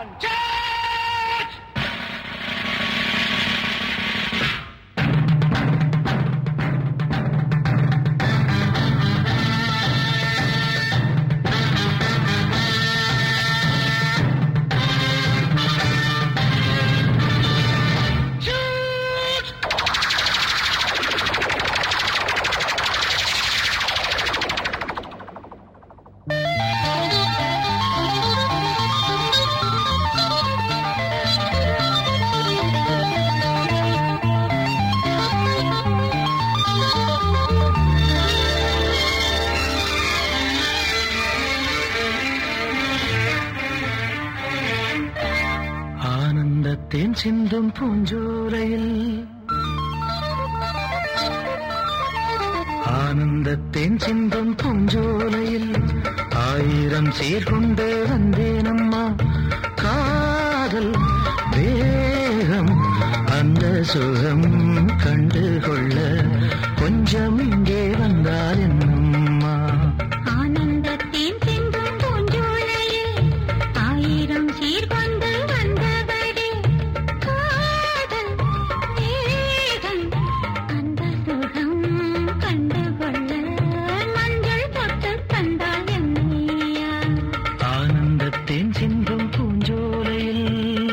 on! Charge! Shoot! ஆனந்தத்தேன் சிந்தும் பூஞ்சோலையில் ஆனந்தத்தேன் சிந்தும் பூஞ்சோலையில் ஆயிரம் சீர்கொண்டு வந்தேனம்மா காதல் வேகம் அந்த சுகம் கண்டு கொள்ள கொஞ்சம் இங்கே வந்தால் என்னம்மா ஆனந்தத்தேன் சிந்தும் பூஞ்சோலையில் ஆயிரம் சீர்கொண்டு வந்தவரே காதல் வேகம் அந்த சுகம் கண்டு கொள்ள மஞ்சள் தொட்டு தந்தால் என்னையா ஆனந்தத்தேன் சிந்தும் பூஞ்சோலையில்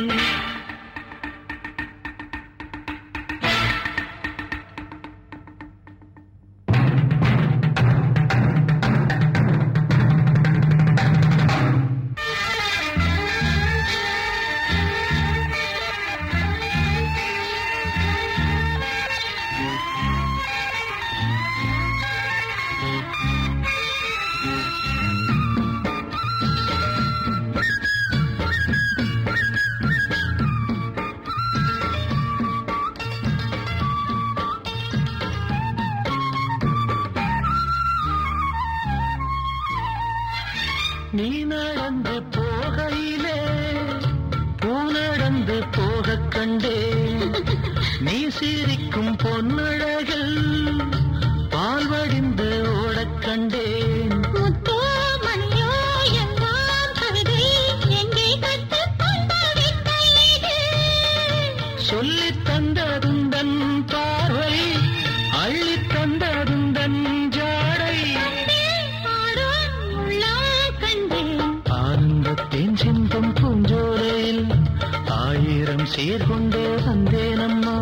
நீ நடந்து போகையிலே பூ நடந்து போகக் கண்டேன் நீ சிரிக்கும் பொன்னழகில் பால் வடிந்து ஓடக் கண்டேன் முத்தோ மணியோ எல்லாம் கவிதை எங்கே கற்றுக்கொண்ட வித்தை இது சொல்லித் தந்ததுந்தன் பார்வை அள்ளித் தந்ததுந்தன் ஜாடை ஆடும் உள்ளம் கண்டேன் ஆனந்தத்தின் சிந்தும் பூஞ்சோலையில் ஆயிரம் சீர்கொண்டு வந்தேனம்மா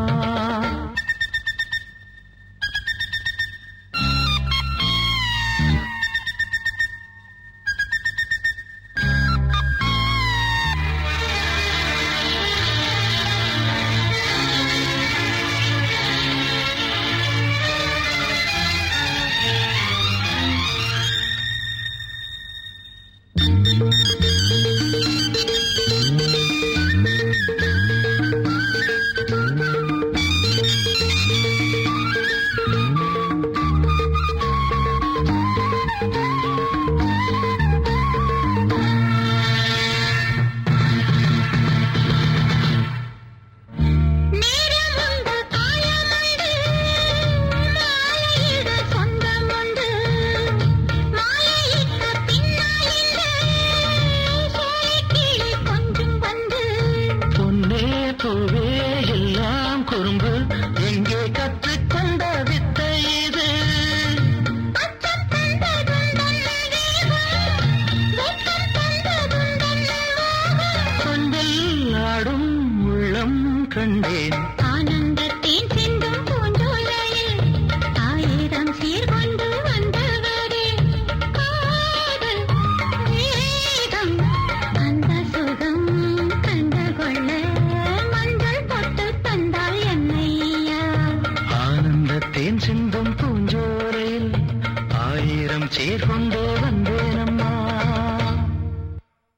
நேரம் உண்டு காலம் உண்டு மாலையிட சொந்தம் உண்டு மாலையிட்ட பின்னால் இந்த சோலைக்கிளி கொஞ்சம் வந்து பொன்னே பூவே எல்லாம் குறும்பு எங்கே கற்றுக்கொண்ட வித்தை இது அச்சம் தந்ததுந்தன் தேகம் வெட்கம் தந்ததுந்தன் மோகம் கொண்டில் ஆடும் உள்ளம் கண்டேன் ஆனந்தத்தேன் சிந்தும் பூஞ்சோலையில் ஆயிரம் சீர்கொண்டு வந்தவரே காதல் வேகம் அந்த சுகம் கண்டு கொள்ள மஞ்சள் தொட்டு தந்தால் என்னையா ஆனந்தத்தேன் சிந்தும் பூஞ்சோலையில் ஆயிரம் சீர்கொண்டு